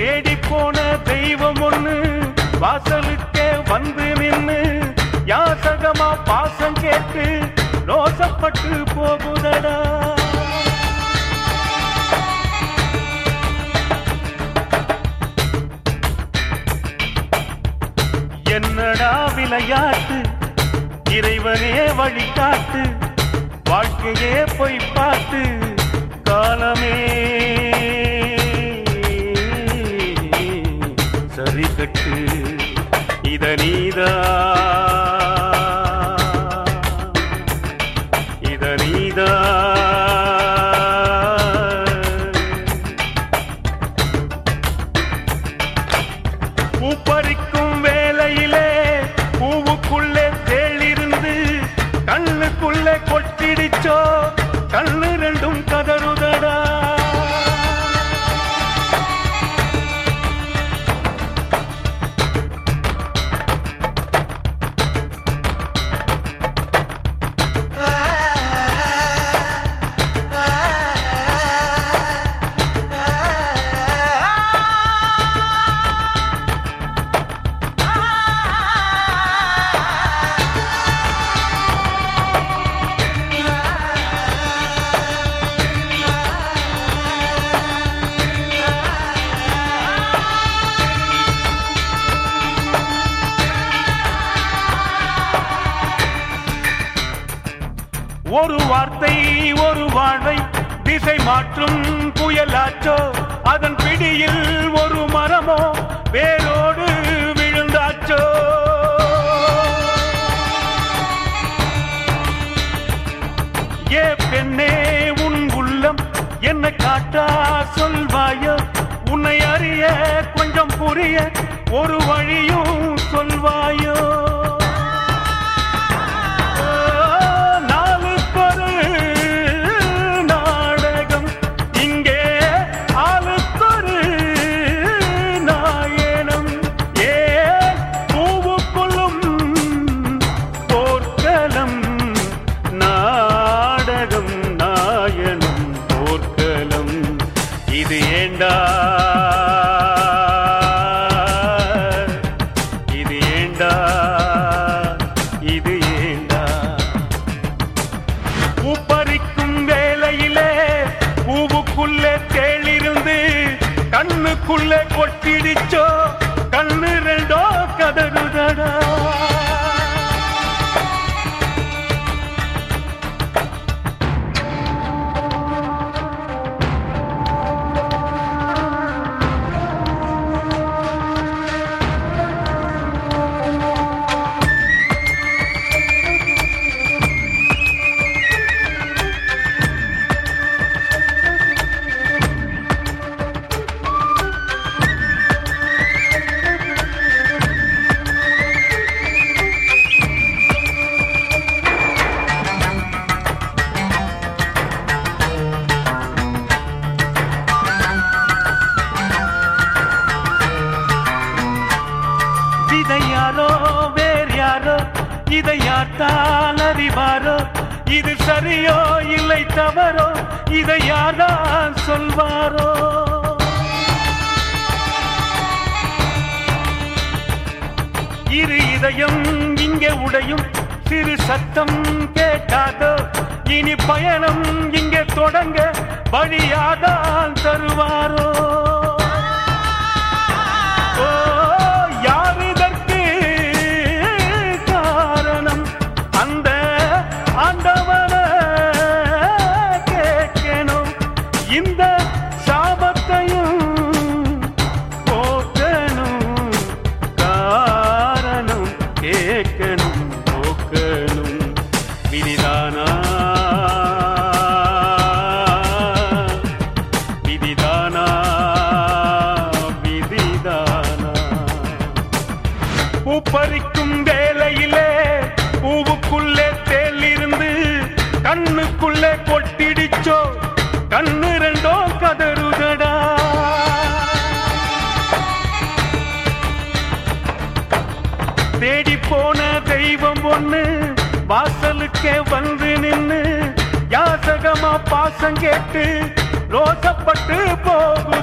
தேடி போன தெய்வம் ஒண்ணு வாசலுக்கே வந்து நின்னு யாசகமா பாசம் கேட்டு ரோசப்பட்டு போகுதடா என்னடா விளையாட்டு இறைவனே வழிகாட்டு வாழ்க்கையே போய் பார்த்து காலமே சரி கட்டு இத நீதா இத நீதா பூப்பறிக்கும் வேலையிலே பூவுக்குள்ளே தேளிருந்து கண்ணுக்குள்ளே கொட்டிடிச்சோ கண்ணு ரெண்டும் கதறுதடா ஒரு வார்த்தை ஒரு வாழ்வை திசை மாற்றும் புயலாச்சோ அதன் பிடியில் ஒரு மரமோ வேரோடு விழுந்தாச்சோ ஏ பெண்ணே உன் உள்ளம் என்ன காட்டா சொல்வாயோ உன்னை அறிய கொஞ்சம் புரிய ஒரு வழியும் சொல்வாயோ நாளுக்கொரு நாடகம் இங்கே ஆளுக்கொரு நாயனம் ஏ பூவுக்குள்ளும் போர்க்களம் நாடகம் நாயனம் போர்க்களம் இது ஏண்டா இது ஏண்டா இது ஏண்டா பூப்பறிக்கும் வேலையிலே பூவுக்குள்ளே தேளிருந்து கண்ணுக்குள்ளே கொட்டிடிச்சோ கண்ணு ரெண்டோ கதறுதடா விதை யாரோ வேறு யாரோ இதை யார்தான் அறிவாரோ இது சரியோ இல்லை தவறோ இதை யார்தான் சொல்வாரோ இரு இதயம் இங்கே உடையும் சிறு சத்தம் கேட்டாதோ இனி பயணம் இங்கே தொடங்க வழியாதான் தருவாரோ ஓ, யார் இதற்கு காரணம் அந்த ஆண்டவன கேட்கணும் இந்த சாபத்தையும் போக்கணும் காரணம் கேட்கணும் போக்கணும் விதிதானா விதிதானா விதிதானா பூப்பறிக்கும் வேலையிலே பூவுக்குள்ளே தேளிருந்து கண்ணுக்குள்ளே கொட்டிடிச்சோ கண்ணு ரெண்டோ கதறுதடா தேடி போன தெய்வம் ஒண்ணு வாசலுக்கே வந்து நின்னு யாசகமா பாசம் கேட்டு ரோசப்பட்டு போகுது